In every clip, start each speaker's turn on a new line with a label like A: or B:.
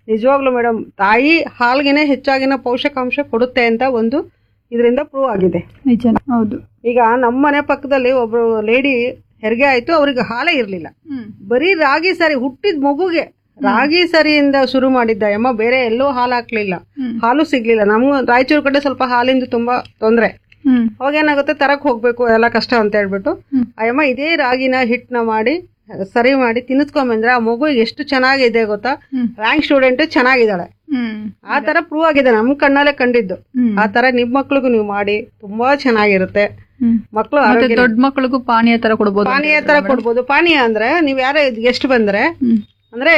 A: ನಿಜವಾಗ್ಲೂ ಮೇಡಮ್ ತಾಯಿ ಹಾಲ್ಗೆನೆ ಹೆಚ್ಚಾಗಿನ ಪೋಷಕಾಂಶ ಕೊಡುತ್ತೆ ಅಂತ ಒಂದು ಇದರಿಂದ ಪ್ರೂವ್ ಆಗಿದೆ
B: ನಿಜ ಹೌದು
A: ಈಗ ನಮ್ಮ ಮನೆ ಪಕ್ಕದಲ್ಲಿ ಒಬ್ರು ಲೇಡಿ ಹೆರಿಗೆ ಆಯ್ತು ಅವ್ರಿಗೆ ಹಾಲೇ ಇರ್ಲಿಲ್ಲ
B: ಹ್ಮ್
A: ಬರೀ ರಾಗಿ ಸರಿ ಹುಟ್ಟಿದ ಮಗುಗೆ ರಾಗಿ ಸರಿಯಿಂದ ಶುರು ಮಾಡಿದ್ದ ಅಮ್ಮ ಬೇರೆ ಎಲ್ಲೂ ಹಾಲು ಹಾಕ್ಲಿಲ್ಲ
B: ಹ್ಮ್.
A: ಹಾಲು ಸಿಗ್ಲಿಲ್ಲ ನಮ್ಗೆ ರಾಯಚೂರು ಕಡೆ ಸ್ವಲ್ಪ ಹಾಲಿಂದ ತುಂಬಾ ತೊಂದ್ರೆ
B: ಹ್ಮ್
A: ಅವಾಗ ಏನಾಗುತ್ತೆ ತರಕ್ ಹೋಗ್ಬೇಕು ಎಲ್ಲ ಕಷ್ಟ ಅಂತ ಹೇಳ್ಬಿಟ್ಟು
B: ಹ್ಮ್.
A: ಅಯ್ಯಮ್ಮ ಇದೇ ರಾಗಿನ ಹಿಟ್ನ ಮಾಡಿ ಸರಿ ಮಾಡಿ ತಿನ್ನಿಸ್ಕೊಂಬಂದ್ರೆ ಆ ಮಗು ಎಷ್ಟು ಚೆನ್ನಾಗಿದೆ ಗೊತ್ತಾ
B: ಹ್ಮ್.
A: ರ್ಯಾಂಕ್ ಸ್ಟೂಡೆಂಟ್ ಚೆನ್ನಾಗಿದ್ದಾಳೆ
B: ಹ್ಮ್
A: ಆ ತರ ಪ್ರೂವ್ ಆಗಿದೆ ನಮ್ ಕಣ್ಣಲ್ಲೇ ಕಂಡಿದ್ದು
B: ಹ್ಮ್.
A: ಆ ತರ ನಿಮ್ ಮಕ್ಳಿಗೂ ನೀವು ಮಾಡಿ ತುಂಬಾ ಚೆನ್ನಾಗಿರುತ್ತೆ
B: ಹ್ಮ್.
A: ಮಕ್ಳು
B: ಮತ್ತೆ
A: ಆರೋಗ್ಯ
B: ದೊಡ್ಡ ಮಕ್ಕಳಿಗೂ ಪಾನೀಯ ತರ ಕೊಡ್ಬೋದು ಅಂತ
A: ಪಾನೀಯ ತರ ಕೊಡ್ಬೋದು ಪಾನೀಯ ಅಂದ್ರೆ ನೀವ್ ಯಾರೇ ಗೆಸ್ಟ್ ಬಂದ್ರೆ
B: ಹ್ಮ್.
A: ಅಂದ್ರೆ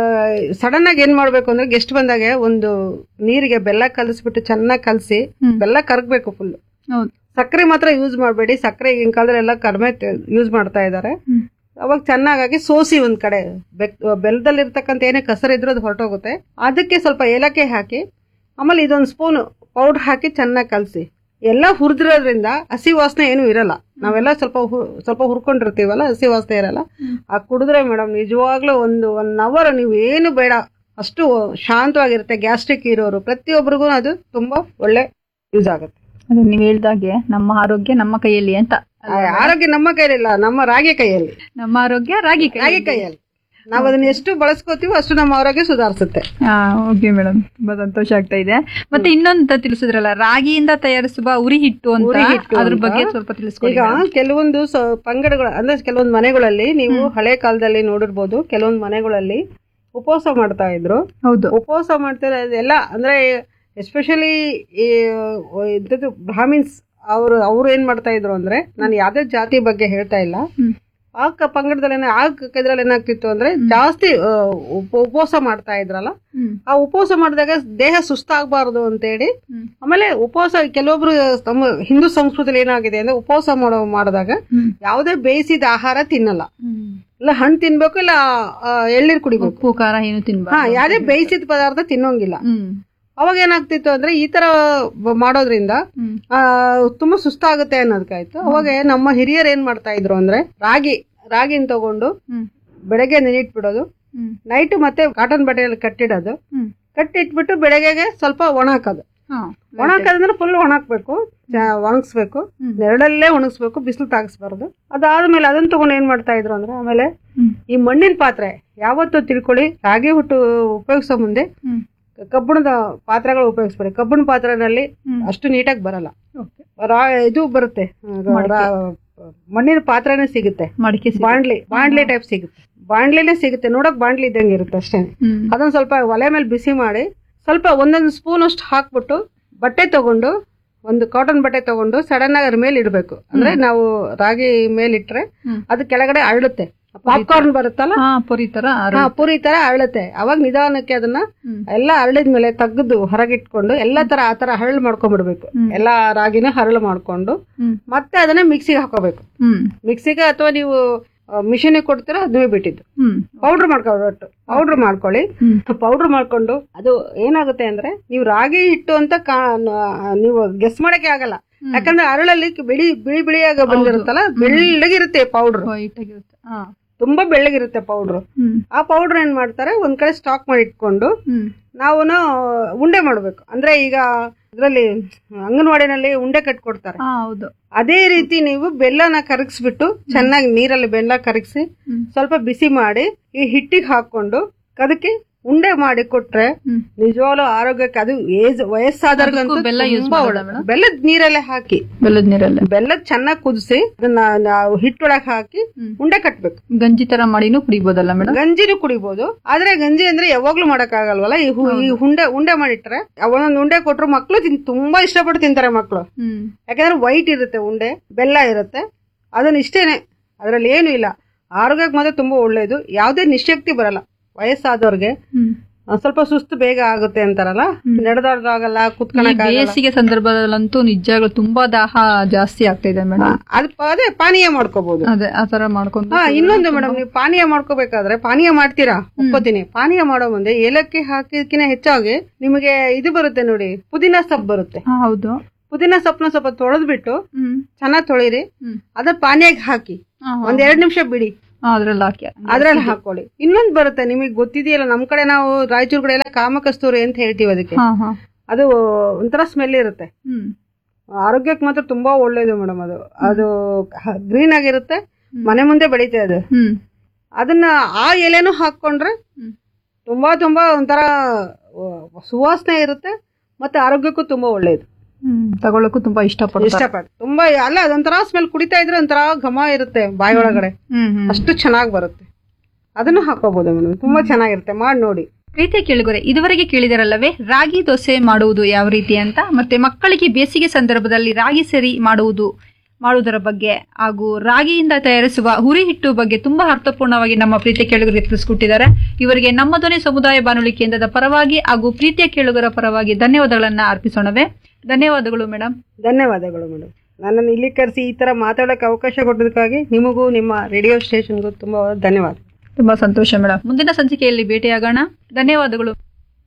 A: ಸಡನ್ ಆಗಿ ಏನ್ ಮಾಡ್ಬೇಕು ಅಂದ್ರೆ ಗೆಸ್ಟ್ ಬಂದಾಗ ಒಂದು ನೀರಿಗೆ ಬೆಲ್ಲ ಕಲಸ್ಬಿಟ್ಟು ಚೆನ್ನಾಗಿ ಕಲಸಿ
B: ಹ್ಮ್.
A: ಬೆಲ್ಲ ಕರಗ್ಬೇಕು ಫುಲ್
B: ಹೌದು
A: ಸಕ್ಕರೆ ಮಾತ್ರ ಯೂಸ್ ಮಾಡಬೇಡಿ ಸಕ್ಕರೆ ಈಗಿನ ಕಾಲದಲ್ಲಿ ಎಲ್ಲ ಕಡಿಮೆ ಯೂಸ್ ಮಾಡ್ತಾ ಇದ್ದಾರೆ
B: ಹ್ಮ್.
A: ಅವಾಗ ಚೆನ್ನಾಗಾಗಿ ಸೋಸಿ ಒಂದ್ ಕಡೆ ಬೆಕ್ ಬೆಲ್ಲದಲ್ಲಿರ್ತಕ್ಕಂಥ ಏನೇ ಕಸರಿದ್ರು ಅದು ಹೊರಟೋಗುತ್ತೆ ಅದಕ್ಕೆ ಸ್ವಲ್ಪ ಏಲಕ್ಕಿ ಹಾಕಿ ಆಮೇಲೆ ಇದೊಂದು ಸ್ಪೂನ್ ಪೌಡರ್ ಹಾಕಿ ಚೆನ್ನಾಗಿ ಕಲಸಿ ಎಲ್ಲ ಹುರಿದಿರೋದ್ರಿಂದ ಹಸಿ ವಾಸನೆ ಏನು ಇರಲ್ಲ ನಾವೆಲ್ಲ ಸ್ವಲ್ಪ ಹು- ಸ್ವಲ್ಪ ಹುರ್ಕೊಂಡಿರ್ತೀವಲ್ಲ ಹಸಿ ವಾಸನೆ ಇರಲ್ಲ ಆ ಕುಡಿದ್ರೆ ಮೇಡಮ್ ನಿಜವಾಗ್ಲೂ ಒಂದು ಒನ್ ಅವರ್ ನೀವು ಏನು ಬೇಡ ಅಷ್ಟು ಶಾಂತವಾಗಿರುತ್ತೆ ಗ್ಯಾಸ್ಟ್ರಿಕ್ ಇರೋರು ಪ್ರತಿಯೊಬ್ಬರಿಗೂ ಅದು ತುಂಬಾ ಒಳ್ಳೆ ಯೂಸ್ ಆಗುತ್ತೆ
B: ಅದೇ ನೀವ್ ಹೇಳ್ದಾಗೆ ನಮ್ಮ ಆರೋಗ್ಯ ನಮ್ಮ ಕೈಯಲ್ಲಿ ಅಂತ
A: ಆ ಆರೋಗ್ಯ ನಮ್ಮ ಕೈಲಿಲ್ಲ ನಮ್ಮ ರಾಗಿ ಕೈಯಲ್ಲಿ
B: ನಮ್ಮ ಆರೋಗ್ಯ ರಾಗಿ ಕೈ
A: ರಾಗಿ ಕೈಯಲ್ಲಿ ನಾವು ಅದನ್ನ ಎಷ್ಟು ಬಳಸ್ಕೋತೀವೋ ಅಷ್ಟು ನಮ್ಮ ಆರೋಗ್ಯ ಸುಧಾರಿಸುತ್ತೆ
B: ಹಾ ಓಕೆ ಮೇಡಮ್ ತುಂಬಾ ಸಂತೋಷ ಆಗ್ತಾ ಇದೆ ಮತ್ತೆ ಇನ್ನೊಂದು ತಿಳಿಸಿದ್ರಲ್ಲ ರಾಗಿಯಿಂದ ತಯಾರಿಸುವ ಉರಿ ಹಿಟ್ಟು ಅಂತ
A: ಉರಿ ಹಿಟ್ಟು
B: ಅದ್ರ
A: ಅಂತ.
B: ಬಗ್ಗೆ ಸ್ವಲ್ಪ ತಿಳಿಸ್ಕೊಡಿ
A: ಈಗ ಕೆಲವೊಂದು ಸ- ಪಂಗಡಗಳು ಅಂದ್ರೆ ಕೆಲವೊಂದು ಮನೆಗಳಲ್ಲಿ ನೀವು ಹಳೆ ಕಾಲದಲ್ಲಿ ನೋಡಿರ್ಬೋದು ಕೆಲವೊಂದು ಮನೆಗಳಲ್ಲಿ ಉಪವಾಸ ಮಾಡ್ತಾ ಇದ್ರು
B: ಹೌದು
A: ಉಪವಾಸ ಮಾಡ್ತಾರೆ ಎಲ್ಲ ಅಂದ್ರೆ ಎಸ್ಪೆಷಲಿ ಈ ಇಂಥದ್ದು ಬ್ರಾಹ್ಮಿನ್ಸ್ ಅವರು ಅವ್ರು ಏನ್ ಮಾಡ್ತಾ ಇದ್ರು ಅಂದ್ರೆ ನಾನು ಯಾವ್ದೇ ಜಾತಿ ಬಗ್ಗೆ ಹೇಳ್ತಾ ಇಲ್ಲ
B: ಹ್ಮ್.
A: ಆ ಕ- ಪಂಗಡದಲ್ಲಿ ಏನ- ಆ ಇದ್ರಲ್ಲಿ ಏನಾಗ್ತಿತ್ತು ಅಂದ್ರೆ ಜಾಸ್ತಿ ಆ, ಉಪ- ಉಪವಾಸ ಮಾಡ್ತಾ ಇದ್ರಲ್ಲ
B: ಹ್ಮ್.
A: ಆ ಉಪವಾಸ ಮಾಡಿದಾಗ ದೇಹ ಸುಸ್ತಾಗಬಾರ್ದು ಅಂತೇಳಿ
B: ಹ್ಮ್.
A: ಆಮೇಲೆ ಉಪವಾಸ ಕೆಲವೊಬ್ರು ತಮ್ಮ ಹಿಂದೂ ಸಂಸ್ಕೃತಿಯಲ್ಲಿ ಏನಾಗಿದೆ ಅಂದ್ರೆ ಉಪವಾಸ ಮಾಡೋ ಮಾಡಿದಾಗ
B: ಹ್ಮ್.
A: ಯಾವುದೇ ಬೇಯಿಸಿದ ಆಹಾರ ತಿನ್ನಲ್ಲ
B: ಹ್ಮ್.
A: ಇಲ್ಲ ಹಣ್ಣು ತಿನ್ಬೇಕು ಇಲ್ಲ ಆ, ಎಳ್ನೀರ್ ಕುಡಿಬೇಕು
B: ಉಪ್ಪು ಖಾರ ಏನು
A: ಹಾ
B: ತಿನ್ಬಾರ್ದು
A: ಯಾವ್ದೇ ಬೇಯಿಸಿದ ಪದಾರ್ಥ ತಿನ್ನೋಂಗಿಲ್ಲ
B: ಹ್ಮ್
A: ಅವಾಗ ಏನಾಗ್ತಿತ್ತು ಅಂದ್ರೆ ಈ ತರ ಬ- ಮಾಡೋದ್ರಿಂದ
B: ಹ್ಮ್
A: ಆ, ತುಂಬಾ ಸುಸ್ತಾಗುತ್ತೆ ಅನ್ನೋದಕ್ಕಾಯ್ತು ಅವಾಗ ನಮ್ಮ ಹಿರಿಯರು ಏನ್ ಮಾಡ್ತಾ ಇದ್ರು ಅಂದ್ರೆ ರಾಗಿ ರಾಗಿನ ತಗೊಂಡು
B: ಹ್ಮ್
A: ಬೆಳಗ್ಗೆ ನೆನಿಟ್ಬಿಡೋದು
B: ಹ್ಮ್
A: ನೈಟ್ ಮತ್ತೆ ಕಾಟನ್ ಬಟ್ಟೆಯಲ್ಲಿ ಕಟ್ಟಿಡೋದು
B: ಹ್ಮ್
A: ಕಟ್ಟಿಟ್ಬಿಟ್ಟು ಬೆಳಗ್ಗೆಗೆ ಸ್ವಲ್ಪ ಒಣ ಹಾಕೋದು
B: ಹಾ
A: ಒಣ ಹಾಕೋದಂದ್ರೆ ಫುಲ್ ಒಣಾಕ್ಬೇಕು ಒಣಗಿಸ್ಬೇಕು
B: ಹ್ಮ್.
A: ನೆರಳಲ್ಲೇ ಒಣಗಿಸ್ಬೇಕು ಬಿಸಿಲು ತಾಗಿಸ್ಬಾರ್ದು ಅದಾದ್ಮೇಲೆ ಅದನ್ನ ತಗೊಂಡು ಏನ್ ಮಾಡ್ತಾ ಇದ್ರು ಅಂದ್ರೆ ಆಮೇಲೆ
B: ಹ್ಮ್
A: ಈ ಮಣ್ಣಿನ ಪಾತ್ರೆ ಯಾವತ್ತೂ ತಿಳ್ಕೊಳ್ಳಿ ರಾಗಿ ಹುಟ್ಟು ಉಪಯೋಗಿಸೋ ಮುಂದೆ
B: ಹ್ಮ್
A: ಕಬ್ಬಿಣದ ಪಾತ್ರೆಗಳು ಉಪಯೋಗಿಸ್ಬೇಡಿ ಕಬ್ಬಿಣ ಪಾತ್ರೆನಲ್ಲಿ
B: ಹ್ಮ್
A: ಅಷ್ಟು ನೀಟಾಗಿ ಬರಲ್ಲ
B: ಓಕೆ
A: ರಾ- ಇದು ಬರುತ್ತೆ ರಾ- ಮಣ್ಣಿನ ಪಾತ್ರೆನೇ ಸಿಗುತ್ತೆ
B: ಮಡಿಕೆ ಸಿಗುತ್ತೆ.
A: ಬಾಂಡ್ಲಿ ಬಾಂಡ್ಲಿ ಟೈಪ್ ಸಿಗುತ್ತೆ ಬಾಂಡ್ಲಿನೇ ಸಿಗುತ್ತೆ ನೋಡಕ್ ಬಾಂಡ್ಲಿ ಇದ್ದಂಗೆ ಇರುತ್ತೆ ಅಷ್ಟೇ
B: ಹ್ಮ್
A: ಅದನ್ನ ಸ್ವಲ್ಪ ಒಲೆ ಮೇಲೆ ಬಿಸಿ ಮಾಡಿ ಸ್ವಲ್ಪ ಒಂದೊಂದು ಸ್ಪೂನ್ ಅಷ್ಟು ಹಾಕ್ಬಿಟ್ಟು ಬಟ್ಟೆ ತಗೊಂಡು ಒಂದು ಕಾಟನ್ ಬಟ್ಟೆ ತಗೊಂಡು ಸಡನ್ ಆಗಿ ಅದ್ರ ಮೇಲೆ ಇಡಬೇಕು ಅಂದ್ರೆ ನಾವು ರಾಗಿ ಮೇಲೆ ಇಟ್ರೆ
B: ಹ್ಮ್.
A: ಅದು ಕೆಳಗಡೆ ಅರಳುತ್ತೆ ಪಾಪ್ಕಾರ್ನ್ ಬರುತ್ತಲ್ಲ
B: ಹಾ ಪುರಿ ತರ ಅರ-
A: ಹಾ ಪೂರಿ ತರ ಅರಳುತ್ತೆ ಅವಾಗ ನಿಧಾನಕ್ಕೆ ಅದನ್ನ
B: ಹ್ಮ್.
A: ಎಲ್ಲ ಹರಳಿದ್ಮೇಲೆ ತೆಗೆದು ಹೊರಗಿಟ್ಕೊಂಡು ಎಲ್ಲಾ ತರ ಆ ತರ ಹರಳು ಮಾಡ್ಕೊಂಡ್ಬಿಡ್ಬೇಕು
B: ಹ್ಮ್.
A: ಎಲ್ಲಾ ರಾಗಿನ ಹರಳು ಮಾಡ್ಕೊಂಡು
B: ಹ್ಮ್
A: ಮತ್ತೆ ಅದನ್ನ ಮಿಕ್ಸಿಗೆ ಹಾಕೋಬೇಕು
B: ಹ್ಮ್
A: ಮಿಕ್ಸಿಗೆ ಅಥವಾ ನೀವು ಮಿಷಿನ್ ಕೊಡ್ತೀರಾ ಅದನ್ನೇ ಬಿಟ್ಟಿದ್ದು
B: ಹ್ಮ್
A: ಪೌಡರ್ ಮಾಡ್ಕೊಬಿಟ್ಟು ಪೌಡರ್ ಮಾಡ್ಕೊಳ್ಳಿ
B: ಹ್ಮ್
A: ಪೌಡರ್ ಮಾಡ್ಕೊಂಡು ಅದು ಏನಾಗುತ್ತೆ ಅಂದ್ರೆ ನೀವು ರಾಗಿ ಹಿಟ್ಟು ಅಂತ ಕಾ- ನ- ನೀವು ಗೆಸ್ ಮಾಡಕ್ಕೆ ಆಗಲ್ಲ ಯಾಕಂದ್ರೆ ಅರಳಲ್ಲಿ ಬಿಳಿ ಬಿಳಿ ಬಿಳಿಯಾಗ ಬಂದಿರುತ್ತಲ್ಲ ಬೆಳ್ಳಗಿರುತ್ತೆ ಪೌಡರ್
B: ವೈಟ್ ಆಗಿರುತ್ತೆ ಹಾ
A: ತುಂಬಾ ಬೆಳ್ಳಗಿರುತ್ತೆ ಪೌಡರ್
B: ಹ್ಮ್
A: ಆ ಪೌಡರ್ ಏನ್ ಮಾಡ್ತಾರೆ ಒಂದ್ ಕಡೆ ಸ್ಟಾಕ್ ಮಾಡಿ ಇಟ್ಕೊಂಡು
B: ಹ್ಮ್
A: ನಾವು ಉಂಡೆ ಮಾಡ್ಬೇಕು ಅಂದ್ರೆ ಈಗ ಇದ್ರಲ್ಲಿ ಅಂಗನವಾಡಿನಲ್ಲಿ ಉಂಡೆ ಕಟ್ಕೊಡ್ತಾರೆ
B: ಹಾ ಹೌದು
A: ಅದೇ ರೀತಿ ನೀವು ಬೆಲ್ಲನ ಕರಗಿಸ್ಬಿಟ್ಟು ಚೆನ್ನಾಗಿ ನೀರಲ್ಲಿ ಬೆಲ್ಲ ಕರಗಿಸಿ
B: ಹ್ಮ್.
A: ಸ್ವಲ್ಪ ಬಿಸಿ ಮಾಡಿ ಈ ಹಿಟ್ಟಿಗೆ ಹಾಕೊಂಡು ಅದಕ್ಕೆ ಉಂಡೆ ಮಾಡಿ ಕೊಟ್ರೆ
B: ಹ್ಮ್
A: ನಿಜವಾಗ್ಲೂ ಆರೋಗ್ಯಕ್ಕೆ ಅದು ಏಜ್ ವಯಸ್ಸಾದವ್ರಿಗಂತೂ
B: ಅದಕ್ಕೂ ಬೆಲ್ಲ use
A: ತುಂಬಾ
B: ಮಾಡೋದಾ
A: ಒಳ್ಳೆದು.
B: ಮೇಡಮ್?
A: ಬೆಲ್ಲದ ನೀರಲ್ಲೇ ಹಾಕಿ
B: ಬೆಲ್ಲದ ನೀರಲ್ಲೇ
A: ಬೆಲ್ಲದ ಚೆನ್ನಾಗಿ ಕುದಿಸಿ ಅದನ್ನ ನಾವು ಹಿಟ್ಟೊಳಗೆ ಹಾಕಿ
B: ಹ್ಮ್.
A: ಉಂಡೆ ಕಟ್ಬೇಕು
B: ಗಂಜಿ ತರ ಮಾಡಿನೂ ಕುಡಿಬೋದಲ್ಲ ಮೇಡಮ್
A: ಗಂಜಿನೂ ಕುಡಿಬಹುದು ಆದ್ರೆ ಗಂಜಿ ಅಂದ್ರೆ ಯಾವಾಗ್ಲೂ ಮಾಡಕ್ ಆಗಲ್ವಲ್ಲ ಈ ಹು- ಈ ಉಂಡೆ ಉಂಡೆ ಮಾಡಿಟ್ರೆ ಒಂದೊಂದು ಉಂಡೆ ಕೊಟ್ರು ಮಕ್ಳು ತಿನ್ ತುಂಬಾ ಇಷ್ಟಪಟ್ಟು ತಿಂತಾರೆ ಮಕ್ಳು
B: ಹ್ಮ್
A: ಯಾಕಂದ್ರೆ ವೈಟ್ ಇರುತ್ತೆ ಉಂಡೆ ಬೆಲ್ಲ ಇರುತ್ತೆ ಅದನ್ನ ಇಷ್ಟೇನೆ ಅದ್ರಲ್ಲಿ ಏನು ಇಲ್ಲ ಆರೋಗ್ಯಕ್ಕೆ ಮಾತ್ರ ತುಂಬಾ ಒಳ್ಳೇದು ಯಾವುದೇ ನಿಶಕ್ತಿ ಬರಲ್ಲ ವಯಸ್ಸಾದವ್ರಿಗೆ
B: ಹ್ಮ್
A: ಒಂದ್ ಸ್ವಲ್ಪ ಸುಸ್ತು ಬೇಗ ಆಗುತ್ತೆ ಅಂತಾರಲ್ಲ ನಡೆದಾಡೋದಾಗಲ್ಲ
B: ಈ
A: ಕುತ್ಕೊಳಕ್
B: ಬೇಸಿಗೆ ಸಂದರ್ಭದಲ್ಲಂತೂ ನಿಜವಾಗ್ಲೂ ತುಂಬಾ ದಾಹ ಜಾಸ್ತಿ ಆಗ್ತಾ ಇದೆ ಮೇಡಮ್
A: ಅದ್ ಅದೇ ಪಾನೀಯ ಮಾಡ್ಕೋಬಹುದು
B: ಅದೇ ಆ ತರ ಮಾಡ್ಕೊಂಡು
A: ಹಾ ಇನ್ನೊಂದು ಮೇಡಮ್ ನೀವು ಪಾನೀಯ ಮಾಡ್ಕೋಬೇಕಾದ್ರೆ ಪಾನೀಯ ಮಾಡ್ತೀರಾ ಒಪ್ಕೋತೀನಿ ಪಾನೀಯ ಮಾಡೋ ಮುಂದೆ ಏಲಕ್ಕಿ ಹಾಕಿದ್ಕಿನ ಹೆಚ್ಚಾಗಿ ನಿಮಗೆ ಇದು ಬರುತ್ತೆ ನೋಡಿ ಪುದೀನ ಸೊಪ್ಪು ಬರುತ್ತೆ
B: ಹಾ ಹೌದು
A: ಪುದೀನ ಸೊಪ್ಪನ್ನ ಸ್ವಲ್ಪ ತೊಳೆದ್ಬಿಟ್ಟು
B: ಹ್ಮ್
A: ಚೆನ್ನಾಗಿ ತೊಳಿರಿ
B: ಹ್ಮ್
A: ಅದ ಪಾನೀಯಕ್ಕೆ ಹಾಕಿ
B: ಹಾ, ಹಾ.
A: ಒಂದ್ ಎರಡ್ ನಿಮಿಷ ಬಿಡಿ
B: ಅದ್ರಲ್ಲಿ ಹಾಕಿ
A: ಅದ್ರಲ್ಲಿ ಹಾಕೊಳ್ಳಿ ಇನ್ನೊಂದು ಬರುತ್ತೆ ನಿಮಗೆ ಗೊತ್ತಿದೆಯಲ್ಲ ನಮ್ ಕಡೆ ನಾವು ರಾಯಚೂರು ಕಡೆ ಎಲ್ಲ ಕಾಮಕಸ್ತೂರಿ ಅಂತ ಹೇಳ್ತೀವಿ ಅದಕ್ಕೆ
B: ಹಾ ಹಾ
A: ಅದು ಒಂಥರ ಸ್ಮೆಲ್ ಇರುತ್ತೆ
B: ಹ್ಮ್
A: ಆರೋಗ್ಯಕ್ಕೆ ಮಾತ್ರ ತುಂಬಾ ಒಳ್ಳೇದು ಮೇಡಮ್ ಅದು ಅದು ಗ್ರೀನ್ ಆಗಿರುತ್ತೆ ಮನೆ ಮುಂದೆ ಬೆಳೀತೆ ಅದು
B: ಹ್ಮ್
A: ಅದನ್ನ ಆ ಎಲೆನೂ ಹಾಕೊಂಡ್ರೆ
B: ಹ್ಮ್.
A: ತುಂಬಾ ತುಂಬಾ ಒಂಥರ ಆ, ಸುವಾಸನೆ ಇರುತ್ತೆ ಮತ್ತೆ ಆರೋಗ್ಯಕ್ಕೂ ತುಂಬಾ ಒಳ್ಳೇದು
B: ಹ್ಮ್ ತಗೊಳಕ್ಕೂ ತುಂಬಾ ಇಷ್ಟಪಡ್ತಾರೆ
A: ಇಷ್ಟಪಟ್ಟು ತುಂಬಾ ಅಲ್ಲ ಅದೊಂಥರ ಸ್ಮೆಲ್ ಕುಡಿತಾ ಇದ್ರೆ ಒಂಥರ ಘಮ ಇರುತ್ತೆ ಬಾಯಿ ಒಳಗಡೆ
B: ಹ್ಮ್ ಹ್ಮ್
A: ಅಷ್ಟು ಚೆನ್ನಾಗಿ ಬರುತ್ತೆ ಅದನ್ನು ಹಾಕೋಬಹುದು ಮೇಡಮ್ ತುಂಬಾ ಚೆನ್ನಾಗಿರುತ್ತೆ ಮಾಡಿ ನೋಡಿ
B: ಪ್ರೀತಿಯ ಕೇಳುಗರೆ ಇದುವರೆಗೆ ಕೇಳಿದರಲ್ಲವೇ ರಾಗಿ ದೋಸೆ ಮಾಡುವುದು ಯಾವ ರೀತಿ ಅಂತ ಮತ್ತೆ ಮಕ್ಕಳಿಗೆ ಬೇಸಿಗೆ ಸಂದರ್ಭದಲ್ಲಿ ರಾಗಿ ಸರಿ ಮಾಡುವುದು ಮಾಡುವುದರ ಬಗ್ಗೆ ಹಾಗೂ ರಾಗಿಯಿಂದ ತಯಾರಿಸುವ ಹುರಿ ಹಿಟ್ಟು ಬಗ್ಗೆ ತುಂಬಾ ಅರ್ಥಪೂರ್ಣವಾಗಿ ನಮ್ಮ ಪ್ರೀತಿಯ ಕೇಳುಗರಿಗೆ ತಿಳಿಸ್ಕೊಟ್ಟಿದ್ದಾರೆ ಇವರಿಗೆ ನಮ್ಮ ಧ್ವನಿ ಸಮುದಾಯ ಬಾನುಲಿ ಕೇಂದ್ರದ ಪರವಾಗಿ ಹಾಗೂ ಪ್ರೀತಿಯ ಕೇಳುಗರ ಪರವಾಗಿ ಧನ್ಯವಾದಗಳನ್ನ ಅರ್ಪಿಸೋಣವೇ ಧನ್ಯವಾದಗಳು ಮೇಡಮ್
A: ಧನ್ಯವಾದಗಳು ಮೇಡಮ್ ನನ್ನನ್ನು ಇಲ್ಲಿ ಕರೆಸಿ ಈ ತರ ಮಾತಾಡೋಕೆ ಅವಕಾಶ ಕೊಟ್ಟದಕ್ಕಾಗಿ ನಿಮಗೂ ನಿಮ್ಮ ರೇಡಿಯೋ ಸ್ಟೇಷನ್ಗೂ ತುಂಬಾ ಧನ್ಯವಾದ
B: ತುಂಬಾ ಸಂತೋಷ ಮೇಡಮ್ ಮುಂದಿನ ಸಂಚಿಕೆಯಲ್ಲಿ ಭೇಟಿಯಾಗೋಣ ಧನ್ಯವಾದಗಳು